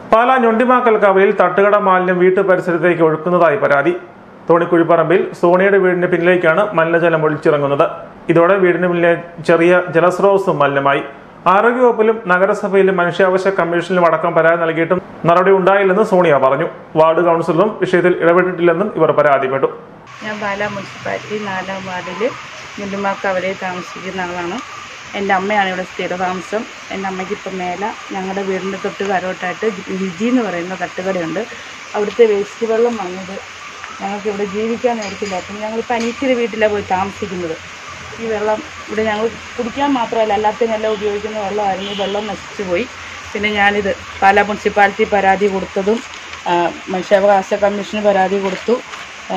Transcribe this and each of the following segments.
പാലാ ഞൊണ്ടിമാക്കൽ കവയിൽ തട്ടുകട മാലിന്യം വീട്ടു പരിസരത്തേക്ക് ഒഴുക്കുന്നതായി പരാതി തോണിക്കുഴിപ്പറമ്പിൽ സോണിയുടെ വീടിന് പിന്നിലേക്കാണ് മലിനജലം ഒഴിച്ചിറങ്ങുന്നത് ഇതോടെ വീടിന് പിന്നിലെ ചെറിയ ജലസ്രോതസ്സും മലിനമായി ആരോഗ്യവകുപ്പിലും നഗരസഭയിലും മനുഷ്യാവകാശ കമ്മീഷനിലും അടക്കം പരാതി നൽകിയിട്ടും നടപടി ഉണ്ടായില്ലെന്ന് സോണിയ പറഞ്ഞു വാർഡ് കൗൺസിലറും വിഷയത്തിൽ ഇടപെട്ടിട്ടില്ലെന്നും ഇവർ പരാതിപ്പെട്ടു ഞാൻ പാലാ മുനിസിപ്പാലിറ്റി നാലാം വാർഡിൽ മുല്ലുമാക്കവലയിൽ താമസിക്കുന്ന ആളാണ് എൻ്റെ അമ്മയാണ് ഇവിടെ സ്ഥിരതാമസം എൻ്റെ അമ്മയ്ക്ക് ഇപ്പം മേല ഞങ്ങളുടെ വീടിൻ്റെ തൊട്ട് കരോട്ടായിട്ട് രുചി എന്ന് പറയുന്ന തട്ടുകടയുണ്ട് അവിടുത്തെ വേസ്റ്റ് വെള്ളം വന്നത് ഞങ്ങൾക്ക് ഇവിടെ ജീവിക്കാൻ നേരത്തില്ല അപ്പം ഞങ്ങൾ പനീറ്റിൻ്റെ വീട്ടിലാണ് പോയി താമസിക്കുന്നത് ഈ വെള്ളം ഇവിടെ ഞങ്ങൾ കുടിക്കാൻ മാത്രമല്ല അല്ലാത്തതിനെല്ലാം ഉപയോഗിക്കുന്ന വെള്ളമായിരുന്നു ഈ വെള്ളം നശിച്ചു പോയി പിന്നെ ഞാനിത് പാലാ മുനിസിപ്പാലിറ്റി പരാതി കൊടുത്തതും ആ, മനുഷ്യാവകാശ കമ്മീഷന് പരാതി കൊടുത്തു ആ,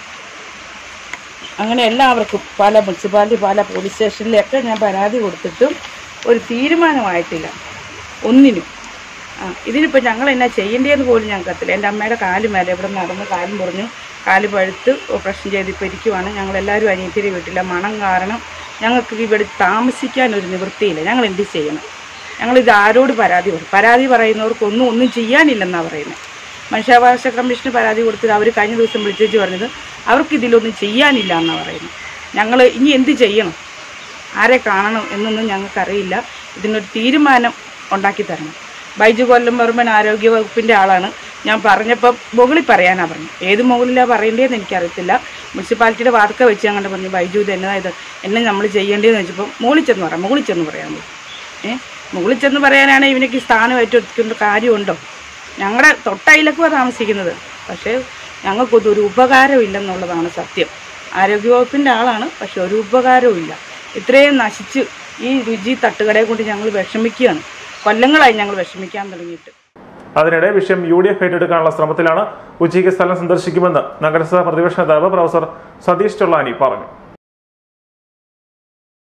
അങ്ങനെ എല്ലാവർക്കും പല മുനിസിപ്പാലിറ്റി പല പോലീസ് സ്റ്റേഷനിലൊക്കെ ഞാൻ പരാതി കൊടുത്തിട്ടും ഒരു തീരുമാനമായിട്ടില്ല ഒന്നിനും ആ ഇതിനിപ്പോൾ ഞങ്ങൾ എന്നാ ചെയ്യേണ്ടതെന്ന് പോലും ഞങ്ങൾക്കത്തില്ല എൻ്റെ അമ്മയുടെ കാല് മേലെ ഇവിടെ നടന്ന് കാലും പറഞ്ഞു കാല് പഴുത്ത് ഓപ്പറേഷൻ ചെയ്തിപ്പോൾ ഇരിക്കുവാണ് ഞങ്ങളെല്ലാവരും അനിയത്തിരി വീട്ടില്ല മണം കാരണം ഞങ്ങൾക്ക് ഇവിടെ താമസിക്കാൻ ഒരു നിവൃത്തിയില്ല ഞങ്ങൾ എന്ത് ചെയ്യണം ഞങ്ങളിത് ആരോട് പരാതി പറയും പരാതി പറയുന്നവർക്കൊന്നും ഒന്നും ചെയ്യാനില്ലെന്നാണ് പറയുന്നത് മനുഷ്യാവകാശ കമ്മീഷന് പരാതി കൊടുത്തത് അവർ കഴിഞ്ഞ ദിവസം വിളിച്ചേച്ച് പറഞ്ഞത് അവർക്ക് ഇതിലൊന്നും ചെയ്യാനില്ല എന്നാണ് പറയുന്നത് ഞങ്ങൾ ഇനി എന്ത് ചെയ്യണം ആരെ കാണണം എന്നൊന്നും ഞങ്ങൾക്കറിയില്ല ഇതിനൊരു തീരുമാനം ഉണ്ടാക്കി തരണം ബൈജു കൊല്ലം വർമ്മൻ ആരോഗ്യ വകുപ്പിൻ്റെ ആളാണ് ഞാൻ പറഞ്ഞപ്പം മുകളിൽ പറയാനാണ് പറഞ്ഞു ഏത് മുകളിലാണ് പറയേണ്ടതെന്ന് എനിക്കറിയത്തില്ല മുനിസിപ്പാലിറ്റിയുടെ വാർക്ക വെച്ച് ഞങ്ങളുടെ പറഞ്ഞു ബൈജു ഇത് എന്നതാ ഇത് എന്നെ നമ്മൾ ചെയ്യേണ്ടതെന്ന് വെച്ചപ്പോൾ മുകളിൽ ചെന്ന് പറയാം മുകളിൽ ചെന്ന് പറയാൻ പറഞ്ഞു ഏ മുകളിൽ ചെന്ന് പറയാനാണെങ്കിൽ ഇവനക്ക് ഈ സ്ഥാനം ഏറ്റെടുക്കേണ്ട കാര്യമുണ്ടോ ഞങ്ങളുടെ തൊട്ടയിലൊക്കെ താമസിക്കുന്നത് പക്ഷേ ഞങ്ങൾക്കൊന്നും ഒരു ഉപകാരം ഇല്ലെന്നുള്ളതാണ് സത്യം ആരോഗ്യവകുപ്പിൻ്റെ ആളാണ് പക്ഷെ ഒരു ഉപകാരവും ഇല്ല ഇത്രയും നശിച്ച് ഈ രുചി തട്ടുകടയെ കൊണ്ട് ഞങ്ങൾ വിഷമിക്കുകയാണ് കൊല്ലങ്ങളായി ഞങ്ങൾ വിഷമിക്കാൻ തുടങ്ങിയിട്ട് അതിനിടെ വിഷയം യു ഡി എഫ് ഏറ്റെടുക്കാനുള്ള ശ്രമത്തിലാണ് ഉച്ചയ്ക്ക് സ്ഥലം സന്ദർശിക്കുമെന്ന് നഗരസഭാ പ്രതിപക്ഷ നേതാവ് പ്രൊഫസർ സതീഷ് ചൊള്ളാനി പറഞ്ഞു